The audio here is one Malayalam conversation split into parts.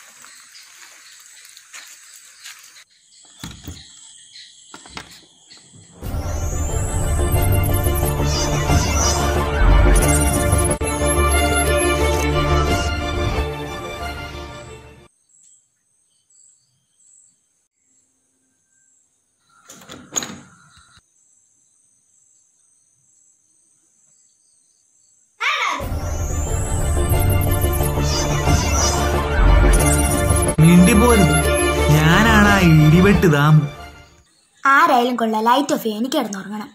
മിണ്ടിപ്പോലും ഞാനാണ് ആ ഇടിവെട്ട് ദാമു ആരായാലും കൊള്ളാം ലൈറ്റ് ഓഫ് ചെയ്യാൻ എനിക്ക് കിടന്നുറങ്ങണം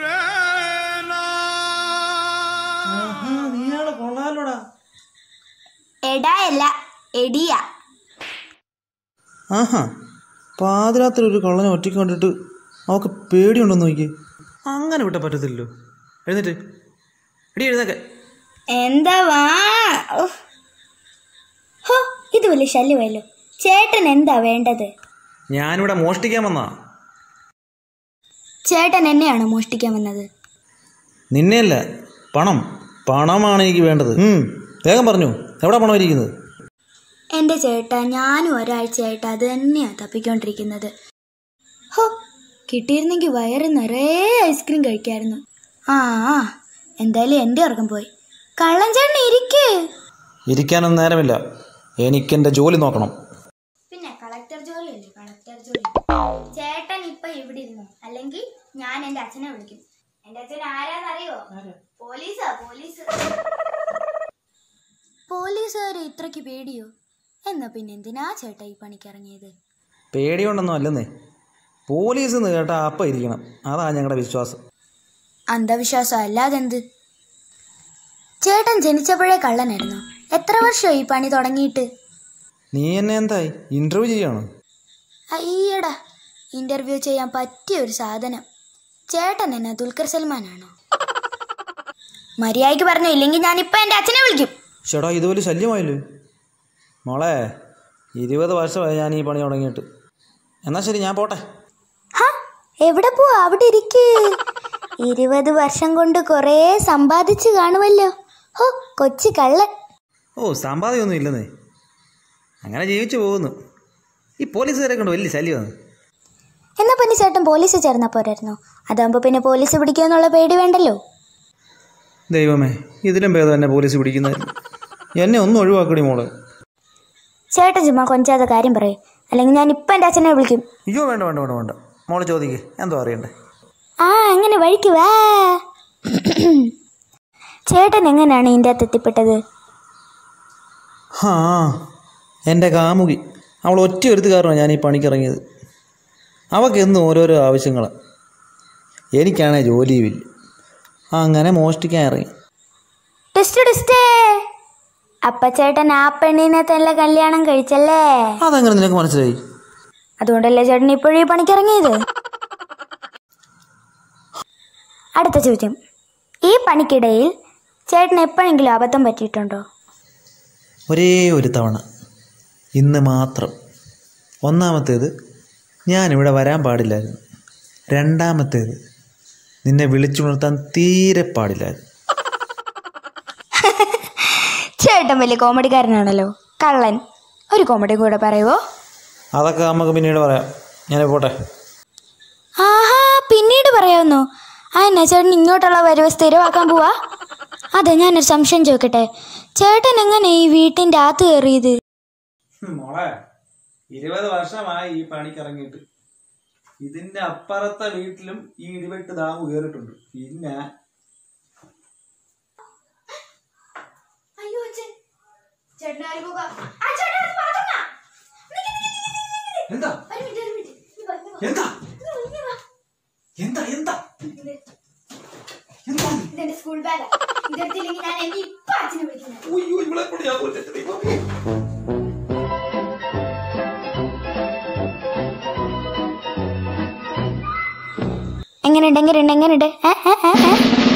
നീയാള് കൊള്ളാലോടാ എടാ അല്ല എടിയാ ആഹാ പാതിരാത്രി ഒരു കള്ളനെ ഒറ്റയ്ക്ക് കണ്ടിട്ട് അവൾക്ക് പേടിയുണ്ടെന്ന് നോക്കി അങ്ങനെ വിട്ടാൽ പറ്റത്തില്ലല്ലോ എഴുന്നേറ്റ് എടി എഴുന്നേക്കെ എന്താ വാ ഉഫ്. ഹോ ഇത് വലിയ ശല്യമായല്ലോ ചേട്ടൻ എന്താ വേണ്ടത് ഞാനിവിടെ മോഷ്ടിക്കാൻ വന്നാ ചേട്ടൻ എന്നെയാണോ മോഷ്ടിക്കാൻ വന്നത് നിന്നെയല്ല പണം പണമാണ് എനിക്ക് വേണ്ടത് ഉം, വേഗം പറഞ്ഞു എവിടെ പണം ഇരിക്കുന്നത് എൻ്റെ ചേട്ടാ ഞാനും ഒരാഴ്ചയായിട്ട് അത് തന്നെയാണ് തപ്പിക്കൊണ്ടിരിക്കുന്നത് ഹോ കിട്ടിയിരുന്നെങ്കിൽ വയറ് നിറയെ ഐസ്ക്രീം കഴിക്കായിരുന്നു ആ ആ എന്തായാലും എൻ്റെ ഉറക്കം പോയി കള്ളൻ ചേട്ടൻ ഇരിക്ക് ഇരിക്കാനൊന്നും നേരമില്ല എനിക്കെൻ്റെ ജോലി നോക്കണം പിന്നെ കളക്ടർ ജോലിയല്ലേ കളക്ടർ ജോലി ചേട്ടൻ ഇപ്പൊ ഇവിടെ ഇരുന്നു അല്ലെങ്കിൽ ഞാൻ എന്റെ അച്ഛനെ വിളിക്കും എന്റെ അച്ഛൻ ആരാന്നറിയോ പോലീസാ പോലീസ് പോലീസുകാരെ ഇത്രയ്ക്ക് പേടിയോ എന്നാ പിന്നെ എന്തിനാ ചേട്ടാ ഈ പണിക്ക് ഇറങ്ങിയത് പേടിയുണ്ടെന്നും അല്ലെന്നേ പോലീസ് എന്ന് കേട്ടാൽ അപ്പം ഇരിക്കണം അതാ ഞങ്ങളുടെ വിശ്വാസം അന്ധവിശ്വാസം അല്ലാതെന്ത് ചേട്ടൻ ജനിച്ചപ്പോഴേ കള്ളനായിരുന്നു എത്ര വർഷമായി ഈ പണി തുടങ്ങിയിട്ട് നീ എന്നെ എന്തായി ഇൻ്റർവ്യൂ ചെയ്യണോ അയ്യടാ ഇന്റർവ്യൂ ചെയ്യാൻ പറ്റിയ ഒരു സാധനം ചേട്ടൻ എന്നെ ദുൽഖർ സൽമാനാണോ മര്യാദയ്ക്ക് പറഞ്ഞു ഇല്ലെങ്കിൽ ഞാൻ ഇപ്പൊ എന്റെ അച്ഛനെ വിളിക്കും ചേട്ടാ ഇത് വലിയ ശല്യമായല്ലോ മോളെ ഇരുപത് വർഷമായി ഞാൻ ഈ പണി തുടങ്ങിയിട്ട് എന്നാൽ ശരി ഞാൻ പോട്ടെ ഹ, എവിടെ പോവാ അവിടെ ഇരിക്ക് ഇരുപത് വർഷം കൊണ്ട് കുറേ സമ്പാദിച്ചു കാണുമല്ലോ ഹോ കൊച്ചു കള്ളൻ ഓ സമ്പാദ്യമൊന്നും ഇല്ലെന്നേ അങ്ങനെ ജീവിച്ചു പോകുന്നു ഈ പോലീസുകാരെ കൊണ്ട് വലിയ ശല്യമാണ് എന്നാ പിന്നെ ചേട്ടൻ പോലീസ് ചേർന്നാ പോരായിരുന്നോ അതാകുമ്പോ പിന്നെ പോലീസ് പിടിക്കുമെന്നുള്ള പേടി വേണ്ടല്ലോ ദൈവമേ ഇതിലും ഭേദം എന്നെ പോലീസ് പിടിക്കുന്നതായിരുന്നു എന്നെ ഒന്നും ഒഴിവാക്കടി മോളെ ചേട്ടൻ ചുമ്മാ കൊഞ്ചാതെ കാര്യം പറയും അല്ലെങ്കിൽ ഞാൻ ഇപ്പൊ എന്റെ അച്ഛനെ വിളിക്കും അയ്യോ വേണ്ട വേണ്ട വേണ്ട വേണ്ട മോളെ ചോദിക്കേ എന്തോ അറിയണ്ടേ ആ അങ്ങനെ വഴിക്ക് വാ ചേട്ടൻ എങ്ങനെയാണ് ഇതിൻ്റെ അകത്ത് എത്തിപ്പെട്ടത് ആ എൻ്റെ കാമുകി അവൾ ഒറ്റ എടുത്ത് കാരണമാണ് ഞാൻ ഈ പണിക്കിറങ്ങിയത് അവൾക്ക് എന്നും ഓരോരോ ആവശ്യങ്ങളാണ് എനിക്കാണേ ജോലിയുമില്ല അങ്ങനെ മോഷ്ടിക്കാൻ ഇറങ്ങി ടെസ്റ്റ് ടെസ്റ്റേ അപ്പ ചേട്ടൻ ആ പെണ്ണിനെ തന്നെ കല്യാണം കഴിച്ചല്ലേ അതെങ്ങനെ നിനക്ക് മനസ്സിലായി അതുകൊണ്ടല്ലേ ചേട്ടൻ ഇപ്പോഴും ഈ പണിക്കിറങ്ങിയത് അടുത്ത ചോദ്യം ഈ പണിക്കിടയിൽ ചേട്ടൻ എപ്പോഴെങ്കിലും അബദ്ധം പറ്റിയിട്ടുണ്ടോ ഒരേ ഒരു തവണ ഇന്ന് മാത്രം ഒന്നാമത്തേത് ഞാനിവിടെ വരാൻ പാടില്ലായിരുന്നു രണ്ടാമത്തേത് നിന്നെ വിളിച്ചുണർത്താൻ തീരെ പാടില്ലായിരുന്നു ചേട്ടൻ വലിയ കോമഡിക്കാരനാണല്ലോ കള്ളൻ ഒരു കോമഡി കൂടെ പറയുവോ അതൊക്കെ നമുക്ക് പിന്നീട് പറയാം ഞാൻ പോട്ടെ ആഹാ പിന്നീട് പറയാവുന്നോ ആ എന്നാ ചേട്ടൻ ഇങ്ങോട്ടുള്ള വരവ് സ്ഥിരമാക്കാൻ പോവാ അതെ ഞാനൊരു സംശയം ചോദിക്കട്ടെ ചേട്ടൻ എങ്ങനെ ഈ വീട്ടിൻ്റെ അകത്ത് കയറിയത് മോളെ ഇരുപത് വർഷമായി ഈ പണിക്ക് ഇറങ്ങിയിട്ട് ഇതിന്റെ അപ്പുറത്തെ വീട്ടിലും ഈ ഇടിവെട്ട് ദാമു കയറിയിട്ടുണ്ട് പിന്നെ അയ്യോ എന്താ എന്താ എന്താ എന്താ എന്താ ഇതെന്റെ സ്കൂൾ ബാഗാ ഇതെടുത്തില്ലെങ്കിൽ ഞാൻ എന്നെ ഇപ്പൊ അച്ഛനെ വിളിക്കുന്നത് ഉയ്യോ, ഇവളെ കൊണ്ട് ഞാൻ കൊല്ലട്ടെ ദൈവമേ. എങ്ങനെയുണ്ട് എങ്ങനെയുണ്ട് എങ്ങനെയുണ്ട് ഏ, ഏ, ഏ, ഏ?